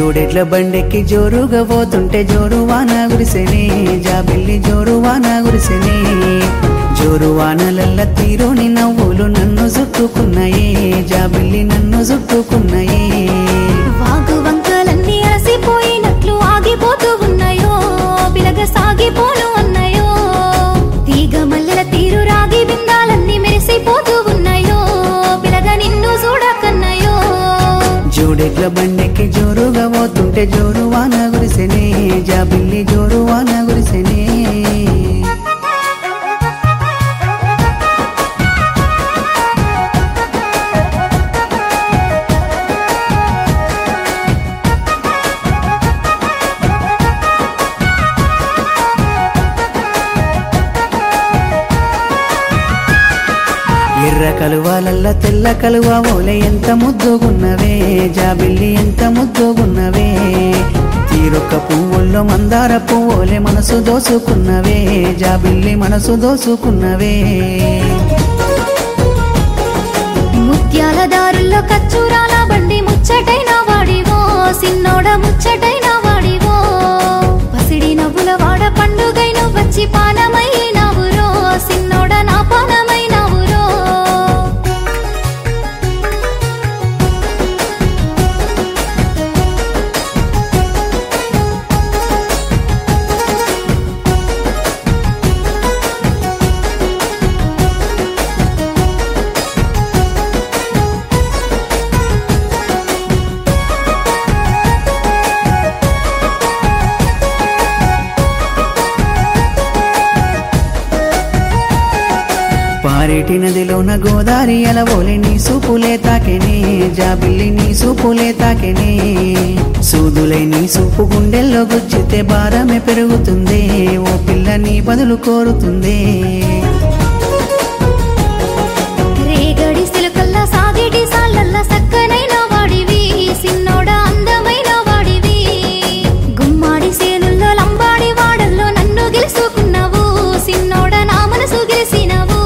జోడెడ్ల బండెక్కి జోరుగా పోతుంటే జోరు వాన గురిసెనే జాబిల్లి జోరు వాన గురిసెనే జోరు వానలల్ల తీరుని నవ్వులు నన్ను చుట్టుకున్నాయే జాబిల్లి నన్ను చుట్టుకున్నాయే వాగు వంకలన్నీ అలసిపోయినట్లు ఆగిపోతూ ఉన్నాయో బిలగ సాగిపోను అన్నాయో తీగ మల్లెల తీరు రాగి బిందాలన్నీ మెరిసిపోతూ ఉన్నాయో బిలగ నిన్ను చూడకన్నాయో జోడెడ్ల బండెక్కి జోరుగా పోతుంటే జోరు వాన గురిసెనే జాబిల్లి జోరు వాన గురిసెనే ఎర్ర కలువాలల్ల తెల్ల కలువ ఓలే ఎంత ముద్దుగున్నవే జాబిల్లి ఎంత ముద్దుగున్నవే తీరొక్క పువ్వుల్లో మందార పువ్వులే మనసు దోసుకున్నవే జాబిల్లి మనసు దోసుకున్నవే ముత్యాల దారుల్లో కచ్చూరాల బండి ముచ్చటైన వాడివో సిన్నోడ ముచ్చటైన వాడివో పసిడి నవ్వుల వాడ పండుగైన వచ్చి పానమైనవురో సిన్నోడ నా పానమైనవురో పారేటి నదిలోన గోదారి అలవోలే నీ సూపులే తాకెనే జాబిల్లి నీ సూపులే తాకెనే సూదులై నీ సూపు గుండెల్లో గుచ్చితే భారమే పెరుగుతుంది ఓ పిల్ల నీ బదులు కోరుతుంది రేగడి సిలుకల్లా సాగేటి సాళ్ళల్లా సక్కనైన వాడివి సిన్నోడ అందమైన వాడివి గుమ్మాడి సేనుల్లో లంబాడి వాడల్లో నన్ను గెలుసుకున్నావు సిన్నోడ నా మనసు గెలిసినవు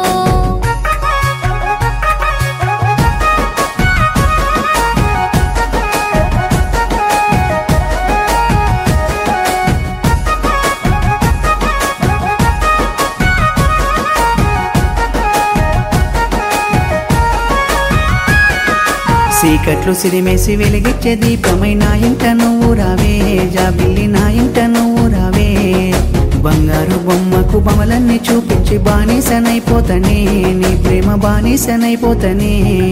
సీకట్లు సిరిమేసి వెలిగిచ్చే దీపమై నా ఇంట నువ్వు రావే జాబిల్లి నా ఇంట నువ్వు రావే బంగారు బొమ్మకు బొమ్మలన్నీ చూపించి బానిసనైపోతనే నీ ప్రేమ బానిసనైపోతనే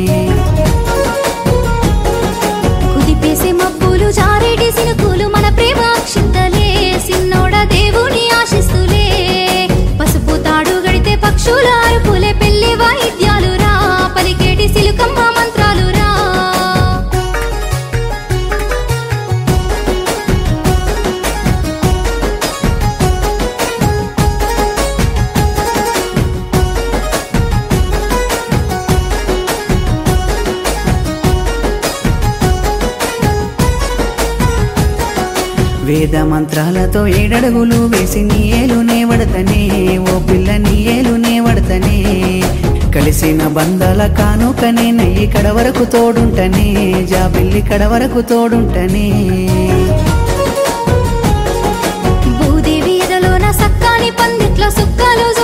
కుదిపేసే మబ్బులు జారేటి సినుకులు మన ప్రేమ అక్షింతలే సిన్నోడ దేవుని ఆశిస్తులే పసుపు తాడు గడితే పక్షుల అరుపులే పెళ్లి వాయిద్యాలు రా పలికేటి సిలుకమ్మ మంత్రాలు రా వేద మంత్రాలతో ఏడడుగులు వేసి నీ ఏలునే వడతనే ఓ పిల్ల నీ ఏలునే వడతనే కలిసిన బంధాల కానుకనే నయ్యి కడ వరకు తోడుంటనే జాబిల్లి కడ వరకు తోడుంటనే భూదేవి ఎదలోన సక్కాని పందిట్లో సుక్కాలు